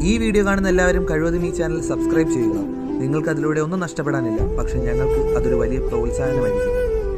ഈ വീഡിയോ കാണുന്ന എല്ലാവരും കഴിവതും ഈ ചാനൽ സബ്സ്ക്രൈബ് ചെയ്യുക നിങ്ങൾക്ക് അതിലൂടെ ഒന്നും നഷ്ടപ്പെടാനില്ല പക്ഷെ ഞങ്ങൾക്ക് അതൊരു വലിയ പ്രോത്സാഹനമായിരിക്കും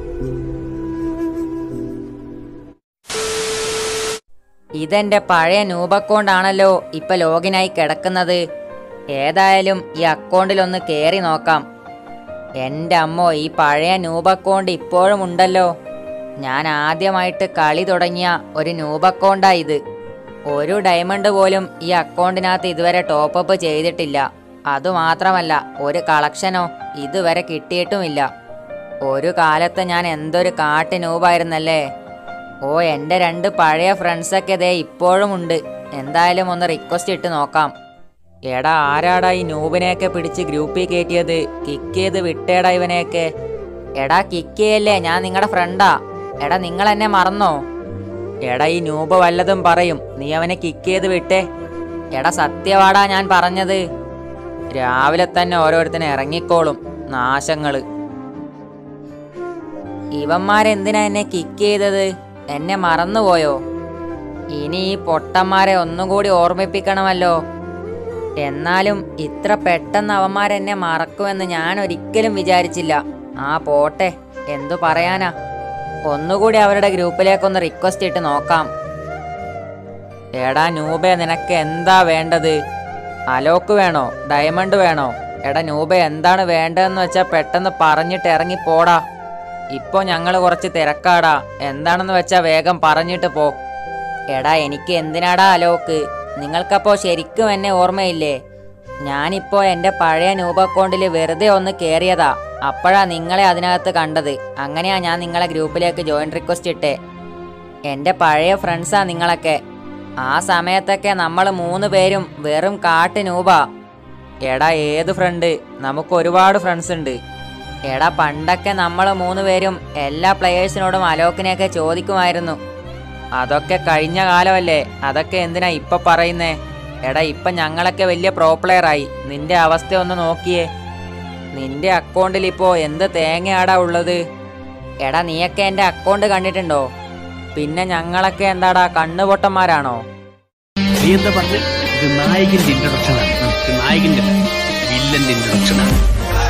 ഇതെന്റെ പഴയ നൂബ് അക്കൗണ്ടാണല്ലോ ഇപ്പൊ ലോഗിനായി കിടക്കുന്നത് ഏതായാലും ഈ അക്കൗണ്ടിൽ ഒന്ന് കേറി നോക്കാം എൻ്റെ അമ്മോ ഈ പഴയ നൂബ് അക്കൗണ്ട് ഇപ്പോഴും ഉണ്ടല്ലോ ഞാൻ ആദ്യമായിട്ട് കളി തുടങ്ങിയ ഒരു നൂബ് അക്കൗണ്ടാ ഇത് ഒരു ഡയമണ്ട് പോലും ഈ അക്കൗണ്ടിനകത്ത് ഇതുവരെ ടോപ്പപ്പ് ചെയ്തിട്ടില്ല അതുമാത്രമല്ല ഒരു കളക്ഷനോ ഇതുവരെ കിട്ടിയിട്ടുമില്ല ഒരു കാലത്ത് ഞാൻ എന്തൊരു കാട്ട് നൂബായിരുന്നല്ലേ ഓ എൻ്റെ രണ്ട് പഴയ ഫ്രണ്ട്സൊക്കെ ദേ ഇപ്പോഴും ഉണ്ട് എന്തായാലും ഒന്ന് റിക്വസ്റ്റ് ഇട്ട് നോക്കാം എടാ ആരാടാ ഈ നൂബിനെയൊക്കെ പിടിച്ച് ഗ്രൂപ്പിൽ കയറ്റിയത് കിക്ക് ചെയ്ത് വിട്ടേടാ ഇവനെയൊക്കെ എടാ കിക്ക് ചെയ്യല്ലേ ഞാൻ നിങ്ങളുടെ ഫ്രണ്ടാ എടാ നിങ്ങൾ എന്നെ മറന്നോ എടാ ഈ നൂബ് വല്ലതും പറയും നീ അവനെ കിക്ക് ചെയ്ത് വിട്ടേ എടാ സത്യവാടാ ഞാൻ പറഞ്ഞത് രാവിലെ തന്നെ ഓരോരുത്തരും ഇറങ്ങിക്കോളും നാശങ്ങള് ഇവന്മാരെന്തിനാ എന്നെ കിക്ക് ചെയ്തത് എന്നെ മറന്നുപോയോ ഇനി ഈ പൊട്ടന്മാരെ ഒന്നും കൂടി ഓർമ്മിപ്പിക്കണമല്ലോ എന്നാലും ഇത്ര പെട്ടെന്ന് അവന്മാരെന്നെ മറക്കുമെന്ന് ഞാൻ ഒരിക്കലും വിചാരിച്ചില്ല ആ പോട്ടെ എന്തു പറയാനാ ഒന്നുകൂടി അവരുടെ ഗ്രൂപ്പിലേക്കൊന്ന് റിക്വസ്റ്റ് ഇട്ട് നോക്കാം എടാ നൂബെ നിനക്ക് എന്താ വേണ്ടത് അലോക്ക് വേണോ ഡയമണ്ട് വേണോ എടാ നൂബെ എന്താണ് വേണ്ടതെന്ന് വെച്ചാൽ പെട്ടെന്ന് പറഞ്ഞിട്ട് ഇറങ്ങി പോടാ ഇപ്പോ ഞങ്ങൾ കുറച്ച് തിരക്കാടാ എന്താണെന്ന് വെച്ചാ വേഗം പറഞ്ഞിട്ട് പോ എടാ എനിക്ക് എന്തിനാടാ അലോക്ക് നിങ്ങൾക്കപ്പോ ശരിക്കും എന്നെ ഓർമ്മയില്ലേ ഞാനിപ്പോ എൻ്റെ പഴയ നൂബ് അക്കൗണ്ടിൽ വെറുതെ ഒന്ന് കയറിയതാ അപ്പോഴാ നിങ്ങളെ അതിനകത്ത് കണ്ടത് അങ്ങനെയാ ഞാൻ നിങ്ങളെ ഗ്രൂപ്പിലേക്ക് ജോയിൻ റിക്വസ്റ്റ് ഇട്ടേ എൻ്റെ പഴയ ഫ്രണ്ട്സാ നിങ്ങളൊക്കെ ആ സമയത്തൊക്കെ നമ്മൾ മൂന്ന് പേരും വെറും കാട്ട് നൂബാ എടാ ഏത് ഫ്രണ്ട് നമുക്ക് ഒരുപാട് ഫ്രണ്ട്സ് ഉണ്ട് എടാ പണ്ടൊക്കെ നമ്മൾ മൂന്ന് പേരും എല്ലാ പ്ലെയേഴ്സിനോടും അലോക്കിനെയൊക്കെ ചോദിക്കുമായിരുന്നു അതൊക്കെ കഴിഞ്ഞ കാലമല്ലേ അതൊക്കെ എന്തിനാ ഇപ്പൊ പറയുന്നേ എടാ ഇപ്പൊ ഞങ്ങളൊക്കെ വലിയ പ്രോ പ്ലെയറായി നിന്റെ അവസ്ഥ ഒന്ന് നോക്കിയേ നിന്റെ അക്കൗണ്ടിൽ ഇപ്പോ എന്ത് തേങ്ങയാടാ ഉള്ളത് എടാ നീയൊക്കെ എൻ്റെ അക്കൗണ്ട് കണ്ടിട്ടുണ്ടോ പിന്നെ ഞങ്ങളൊക്കെ എന്താടാ കണ്ണുപൊട്ടന്മാരാണോ നീ എന്താ പറഞ്ഞ ഇത് നായകന്റെ ഇൻട്രൊഡക്ഷൻ ആണ് ആ, ഇത് നായകന്റെ വില്ലന്റെ ഇൻട്രൊഡക്ഷൻ ആണ്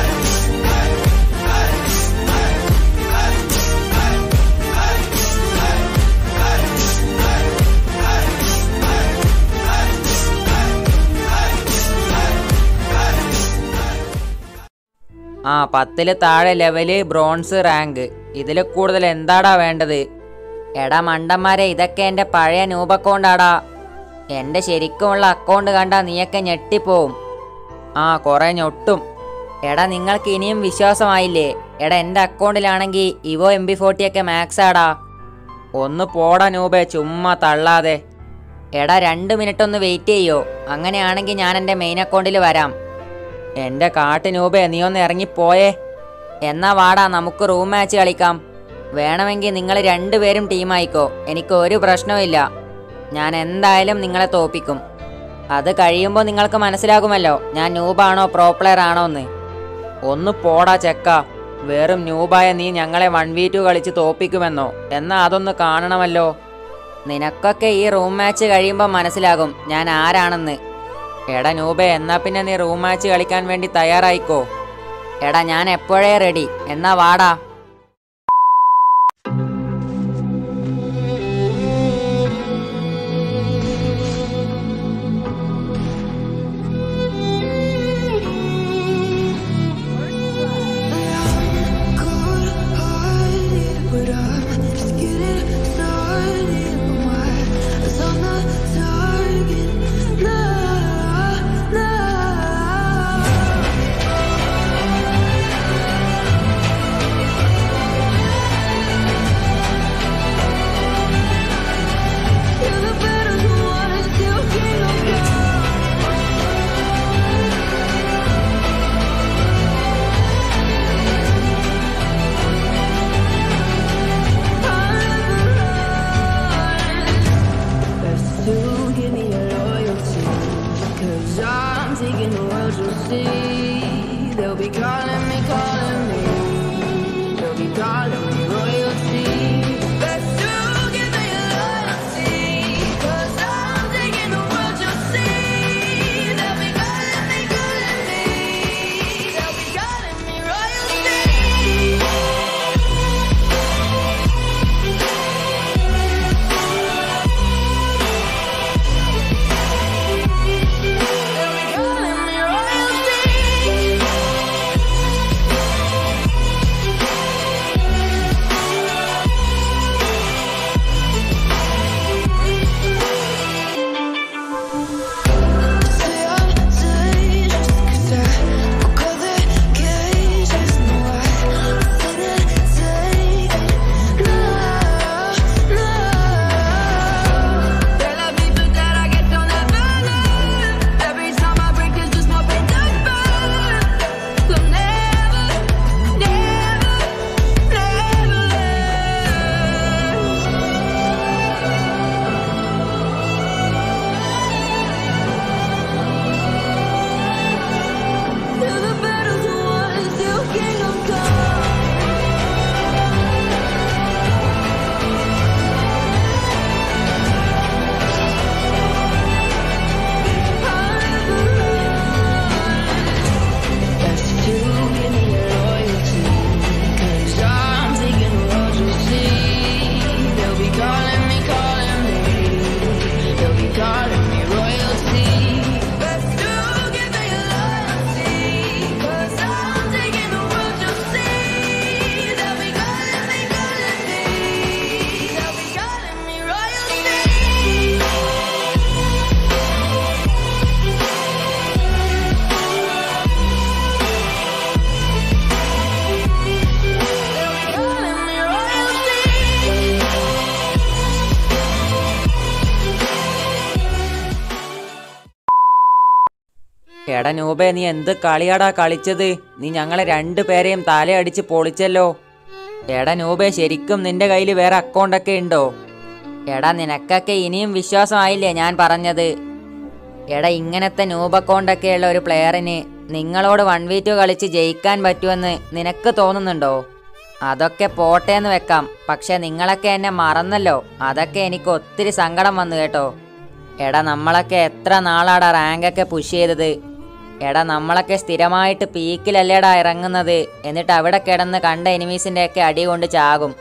ആ പത്തില് താഴെ ലെവല് ബ്രോൺസ് റാങ്ക് ഇതിൽ കൂടുതൽ എന്താടാ വേണ്ടത് എടാ മണ്ടന്മാരെ ഇതൊക്കെ എൻ്റെ പഴയ നൂബ് അക്കൗണ്ടാടാ എൻ്റെ ശരിക്കുമുള്ള അക്കൗണ്ട് കണ്ടാ നീയൊക്കെ ഞെട്ടിപ്പോവും ആ കുറെ ഞൊട്ടും എടാ നിങ്ങൾക്ക് ഇനിയും വിശ്വാസമായില്ലേ എടാ എൻ്റെ അക്കൗണ്ടിലാണെങ്കിൽ ഇവോ എം ബി ഫോർട്ടി ഒക്കെ മാക്സ് ആടാ ഒന്ന് പോടാ നൂബേ ചുമ്മാ തള്ളാതെ എടാ രണ്ട് മിനിറ്റ് ഒന്ന് വെയിറ്റ് ചെയ്യോ അങ്ങനെയാണെങ്കിൽ ഞാൻ എൻ്റെ മെയിൻ അക്കൗണ്ടിൽ വരാം എൻ്റെ കാട്ട് നൂബേ നീ ഒന്ന് ഇറങ്ങിപ്പോയേ എന്നാ വാടാ നമുക്ക് റൂം മാച്ച് കളിക്കാം വേണമെങ്കിൽ നിങ്ങൾ രണ്ടുപേരും ടീമായിക്കോ എനിക്ക് ഒരു പ്രശ്നവുമില്ല ഞാൻ എന്തായാലും നിങ്ങളെ തോപ്പിക്കും അത് കഴിയുമ്പോൾ നിങ്ങൾക്ക് മനസ്സിലാകുമല്ലോ ഞാൻ നൂബാണോ പ്രോ പ്ലെയർ ആണോ എന്ന് ഒന്ന് പോടാ ചെക്ക വെറും നൂബായ നീ ഞങ്ങളെ വൺ വി ടു കളിച്ച് തോപ്പിക്കുമെന്നോ എന്നാ അതൊന്ന് കാണണമല്ലോ നിനക്കൊക്കെ ഈ റൂം മാച്ച് കഴിയുമ്പോൾ മനസ്സിലാകും ഞാൻ ആരാണെന്ന് എടാ നൂബെ എന്നാ പിന്നെ നീ റൂം മാച്ച് കളിക്കാൻ വേണ്ടി തയ്യാറായിക്കോ എടാ ഞാൻ എപ്പോഴേ റെഡി എന്നാ വാടാ But I'm just getting started. Why is on the target? No, no. You're the better one, still can't go. Best to give me your loyalty. Cause I'm taking the world you'll see. They'll be calling me, calling me. They'll be calling me royalty. Best to give me your loyalty. Cause I'm taking the world you'll see. എടാ നൂബെ നീ എന്ത് കളിയാടാ കളിച്ചത് നീ ഞങ്ങളെ രണ്ടു പേരെയും തലയടിച്ച് പൊളിച്ചല്ലോ എടാ നൂബെ ശരിക്കും നിന്റെ കയ്യിൽ വേറെ അക്കൗണ്ടൊക്കെ ഉണ്ടോ എടാ നിനക്കൊക്കെ ഇനിയും വിശ്വാസമായില്ലേ ഞാൻ പറഞ്ഞത് എടാ ഇങ്ങനത്തെ നൂബ് അക്കൗണ്ടൊക്കെ ഉള്ള ഒരു പ്ലെയറിന് നിങ്ങളോട് വൺ വി ടു കളിച്ച് ജയിക്കാൻ പറ്റുമെന്ന് നിനക്ക് തോന്നുന്നുണ്ടോ അതൊക്കെ പോട്ടെ എന്ന് വെക്കാം പക്ഷെ നിങ്ങളൊക്കെ എന്നെ മറന്നല്ലോ അതൊക്കെ എനിക്ക് ഒത്തിരി സങ്കടം വന്നു കേട്ടോ എടാ നമ്മളൊക്കെ എത്ര നാളാടാ റാങ്കൊക്കെ പുഷ് ചെയ്തത് എടാ നമ്മളൊക്കെ സ്ഥിരമായിട്ട് പീക്കിലല്ലേടാ ഇറങ്ങുന്നത് എന്നിട്ട് അവിടെ കിടന്ന് കണ്ട എനിമീസിൻ്റെ ഒക്കെ അടി കൊണ്ട് ചാകും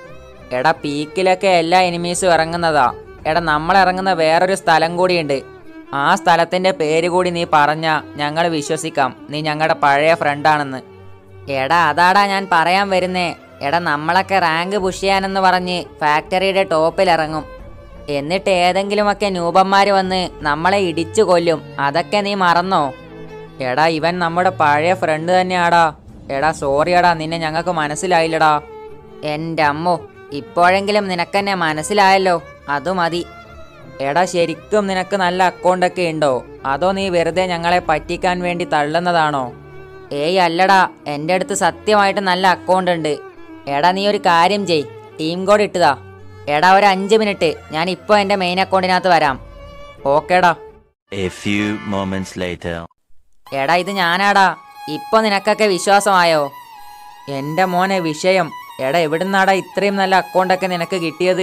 എടാ പീക്കിലൊക്കെ എല്ലാ എനിമീസും ഇറങ്ങുന്നതാ എടാ നമ്മൾ ഇറങ്ങുന്ന വേറൊരു സ്ഥലം കൂടിയുണ്ട് ആ സ്ഥലത്തിന്റെ പേര് കൂടി നീ പറഞ്ഞ ഞങ്ങൾ വിശ്വസിക്കാം നീ ഞങ്ങളുടെ പഴയ ഫ്രണ്ടാണെന്ന് എടാ അതാടാ ഞാൻ പറയാൻ വരുന്നേ എടാ നമ്മളൊക്കെ റാങ്ക് പുഷ് ചെയ്യാനെന്ന് പറഞ്ഞ് ഫാക്ടറിയുടെ ടോപ്പിൽ ഇറങ്ങും എന്നിട്ട് ഏതെങ്കിലുമൊക്കെ ന്യൂപന്മാർ വന്ന് നമ്മളെ ഇടിച്ചു കൊല്ലും അതൊക്കെ നീ മറന്നോ എടാ ഇവൻ നമ്മുടെ പഴയ ഫ്രണ്ട് തന്നെയാടാ എടാ സോറിയടാ നിന്നെ ഞങ്ങൾക്ക് മനസ്സിലായില്ലടാ എൻ്റെ അമ്മോ ഇപ്പോഴെങ്കിലും നിനക്കെന്നെ മനസ്സിലായല്ലോ അത് മതി എടാ ശരിക്കും നിനക്ക് നല്ല അക്കൗണ്ടൊക്കെ ഉണ്ടോ അതോ നീ വെറുതെ ഞങ്ങളെ പറ്റിക്കാൻ വേണ്ടി തള്ളുന്നതാണോ ഏയ് അല്ലടാ എൻ്റെ അടുത്ത് സത്യമായിട്ട് നല്ല അക്കൗണ്ട് ഉണ്ട് എടാ നീ ഒരു കാര്യം ചെയ് ടീം കോഡ് ഇട്ടുതാ എടാ ഒരു അഞ്ച് മിനിറ്റ് ഞാൻ ഇപ്പോൾ എൻ്റെ മെയിൻ അക്കൗണ്ടിനകത്ത് വരാം ഓക്കേടാ A few moments later. എടാ ഇത് ഞാനാടാ ഇപ്പൊ നിനക്കൊക്കെ വിശ്വാസമായോ എൻ്റെ മോനെ വിഷയം എടാ എവിടുന്നാടാ ഇത്രയും നല്ല അക്കൗണ്ടൊക്കെ നിനക്ക് കിട്ടിയത്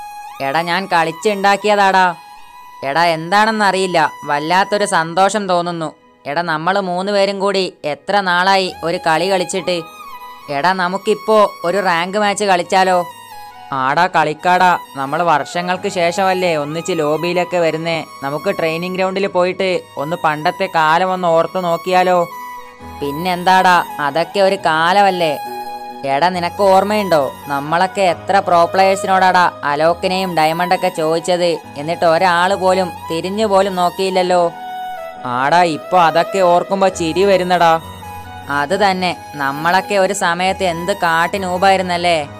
എടാ ഞാൻ കളിച്ചുണ്ടാക്കിയതാടാ എടാ എന്താണെന്നറിയില്ല വല്ലാത്തൊരു സന്തോഷം തോന്നുന്നു എടാ നമ്മൾ മൂന്ന് പേരും കൂടി എത്ര നാളായി ഒരു കളി കളിച്ചിട്ട് എടാ നമുക്കിപ്പോ ഒരു റാങ്ക് മാച്ച് കളിച്ചാലോ ആടാ കളിക്കാടാ നമ്മൾ വർഷങ്ങൾക്ക് ശേഷമല്ലേ ഒന്നിച്ച് ലോബിയിലൊക്കെ വരുന്നേ നമുക്ക് ട്രെയിനിങ് ഗ്രൗണ്ടിൽ പോയിട്ട് ഒന്ന് പണ്ടത്തെ കാലം ഒന്ന് ഓർത്തു നോക്കിയാലോ പിന്നെന്താടാ അതൊക്കെ ഒരു കാലമല്ലേ എടാ നിനക്ക് ഓർമ്മയുണ്ടോ നമ്മളൊക്കെ എത്ര പ്രോ പ്ലേയേഴ്സിനോടാടാ അലോക്കിനെയും ഡയമണ്ടൊക്കെ ചോദിച്ചത് എന്നിട്ട് ഒരാൾ പോലും തിരിഞ്ഞു പോലും നോക്കിയില്ലല്ലോ ആടാ ഇപ്പൊ അതൊക്കെ ഓർക്കുമ്പോ ചിരി വരുന്നടാ അത് തന്നെ നമ്മളൊക്കെ ഒരു സമയത്ത് എന്ത് കാട്ടിനൂപായിരുന്നല്ലേ